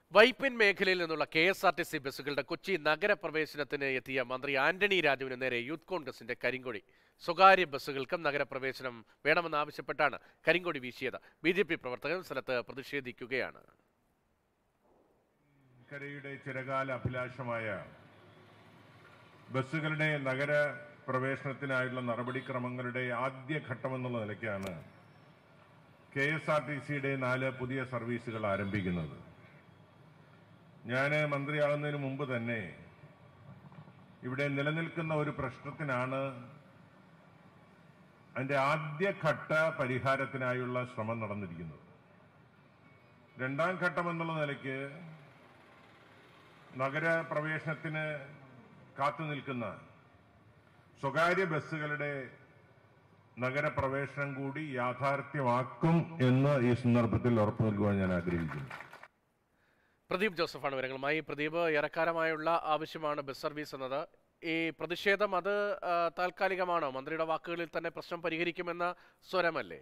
വൈപ്പിൻ മേഖലയിൽ നിന്നുള്ള K S R T C ബസ്സുകളുടെ കൊച്ചി നഗരപ്രവേശനത്തിന് എത്തിയ മന്ത്രി ആന്റണി രാജുവിന് നേരെ യൂത്ത് കോൺഗ്രസിന്റെ കരിങ്കൊടി സ്വകാര്യ ബസ്സുകൾക്കും നഗരപ്രവേശനം വേണമെന്നാവശ്യപ്പെട്ടാണ് കരിങ്കൊടി വീശിയത് ബി ജെ പി പ്രവർത്തകർ സ്ഥലത്ത് പ്രതിഷേധിക്കുകയാണ് കരയുടെ ചിരകാല അഭിലാഷമായ ബസ്സുകളുടെ നഗര പ്രവേശനത്തിനായുള്ള നടപടിക്രമങ്ങളുടെ ആദ്യ ഘട്ടമെന്നുള്ള നിലയ്ക്കാണ് കെ എസ് ആർ ടി സിയുടെ നാല് പുതിയ സർവീസുകൾ ആരംഭിക്കുന്നത് ഞാൻ മന്ത്രിയാകുന്നതിന് മുമ്പ് തന്നെ ഇവിടെ നിലനിൽക്കുന്ന ഒരു പ്രശ്നത്തിനാണ് അതിന്റെ ആദ്യഘട്ട പരിഹാരത്തിനായുള്ള ശ്രമം നടന്നിരിക്കുന്നത് രണ്ടാം ഘട്ടം എന്നുള്ള നിലയ്ക്ക് നഗരപ്രവേശനത്തിന് കാത്തു നിൽക്കുന്ന സ്വകാര്യ ബസ്സുകളുടെ നഗരപ്രവേശനം കൂടി യാഥാർത്ഥ്യമാക്കും എന്ന് ഈ സന്ദർഭത്തിൽ ഉറപ്പു നൽകുവാൻ ഞാൻ ആഗ്രഹിക്കുന്നു പ്രദീപ് ജോസഫാണ് വിവരങ്ങളുമായി പ്രദീപ് ഏറെക്കാലമായുള്ള ആവശ്യമാണ് ബസ് സർവീസ് എന്നത് ഈ പ്രതിഷേധം അത് ആ, താൽക്കാലികമാണോ മന്ത്രിയുടെ വാക്കുകളിൽ തന്നെ പ്രശ്നം പരിഹരിക്കുമെന്ന സ്വരമല്ലേ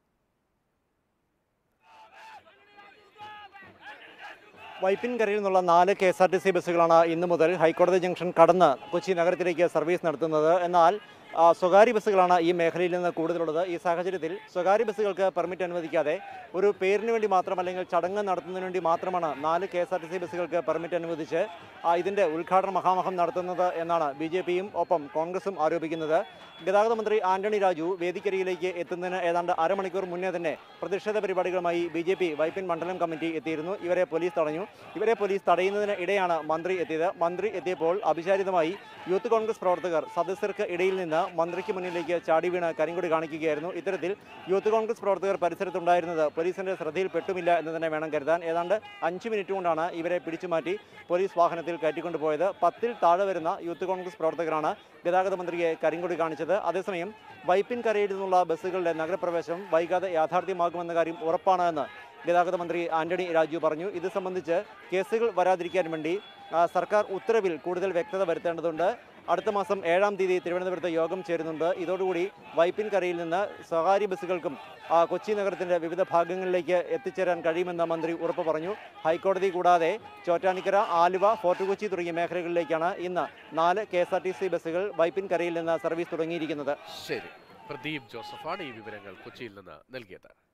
വൈപ്പിൻകരയിൽ നിന്നുള്ള നാല് K S R T C ബസ്സുകളാണ് ഇന്നു മുതൽ ഹൈക്കോടതി ജംഗ്ഷൻ കടന്ന് കൊച്ചി നഗരത്തിലേക്ക് സർവീസ് നടത്തുന്നത് എന്നാൽ ആ, സ്വകാര്യ ബസ്സുകളാണ് ഈ മേഖലയിൽ നിന്ന് കൂടുതലുള്ളത് ഈ സാഹചര്യത്തിൽ സ്വകാര്യ ബസ്സുകൾക്ക് പെർമിറ്റ് അനുവദിക്കാതെ ഒരു പേരിന് വേണ്ടി മാത്രം അല്ലെങ്കിൽ ചടങ്ങ് നടത്തുന്നതിന് വേണ്ടി മാത്രമാണ് നാല് K S R T C ബസ്സുകൾക്ക് പെർമിറ്റ് അനുവദിച്ച് ആ, ഇതിന്റെ ഉദ്ഘാടന മഹാമഹം നടത്തുന്നത് എന്നാണ് ബി ജെ പിയും ഒപ്പം കോൺഗ്രസും ആരോപിക്കുന്നത് ഗതാഗത മന്ത്രി ആന്റണി രാജു വേദിക്കരിയിലേക്ക് എത്തുന്നതിന് ഏതാണ്ട് അരമണിക്കൂർ മുന്നേ തന്നെ പ്രതിഷേധ പരിപാടികളുമായി ബി ജെ പി വൈപ്പിൻ മണ്ഡലം കമ്മിറ്റി എത്തിയിരുന്നു ഇവരെ പോലീസ് തടഞ്ഞു ഇവരെ പോലീസ് തടയുന്നതിന് ഇടെയാണ് മന്ത്രി എത്തിയത് മന്ത്രി എത്തിയപ്പോൾ അഭിചാരിതമായി യൂത്ത് കോൺഗ്രസ് പ്രവർത്തകർ സദസ്യർക്ക് ഇടയിൽ നിന്ന് മന്ത്രിക്ക് മുന്നിലേക്ക് ചാടി വീണ് കരിങ്കൊടി കാണിക്കുകയായിരുന്നു ഇത്തരത്തിൽ യൂത്ത് കോൺഗ്രസ് പ്രവർത്തകർ പരിസരത്തുണ്ടായിരുന്നത് പോലീസിന്റെ ശ്രദ്ധയിൽ പെട്ടുമില്ല എന്ന് തന്നെ വേണം കരുതാൻ ഏതാണ്ട് അഞ്ച് മിനിറ്റ് കൊണ്ടാണ് ഇവരെ പിടിച്ചു മാറ്റി പോലീസ് വാഹനത്തിൽ കയറ്റിക്കൊണ്ടുപോയത് പത്തിൽ താഴെ വരുന്ന യൂത്ത് കോൺഗ്രസ് പ്രവർത്തകരാണ് ഗതാഗത മന്ത്രിയെ കരിങ്കൊടി കാണിച്ചത് അതേസമയം വൈപ്പിൻ കരയിൽ നിന്നുള്ള ബസ്സുകളുടെ നഗരപ്രവേശനം വൈകാതെ യാഥാർത്ഥ്യമാകുമെന്ന കാര്യം ഉറപ്പാണ് എന്ന് ഗതാഗത മന്ത്രി ആന്റണി രാജു പറഞ്ഞു ഇത് സംബന്ധിച്ച് കേസുകൾ വരാതിരിക്കാൻ വേണ്ടി ആ, സർക്കാർ ഉത്തരവിൽ കൂടുതൽ വ്യക്തത വരുത്തേണ്ടതുണ്ട് അടുത്ത മാസം ഏഴാം തീയതി തിരുവനന്തപുരത്ത് യോഗം ചേരുന്നുണ്ട് ഇതോടുകൂടി വൈപ്പിൻ കരയിൽ നിന്ന് സ്വകാര്യ ബസ്സുകൾക്കും ആ, കൊച്ചി നഗരത്തിന്റെ വിവിധ ഭാഗങ്ങളിലേക്ക് എത്തിച്ചേരാൻ കഴിയുമെന്ന് മന്ത്രി ഉറപ്പ് പറഞ്ഞു ഹൈക്കോടതി കൂടാതെ ചോറ്റാനിക്കര ആലുവ ഫോർട്ട് കൊച്ചി തുടങ്ങിയ മേഖലകളിലേക്കാണ് ഇന്ന് നാല് K S R T C ബസ്സുകൾ വൈപ്പിൻ കരയിൽ നിന്ന് സർവീസ് തുടങ്ങിയിരിക്കുന്നത് ശരി പ്രദീപ് ജോസഫാണ് ഈ വിവരങ്ങൾ കൊച്ചിയിൽ നിന്ന് നൽകിയത്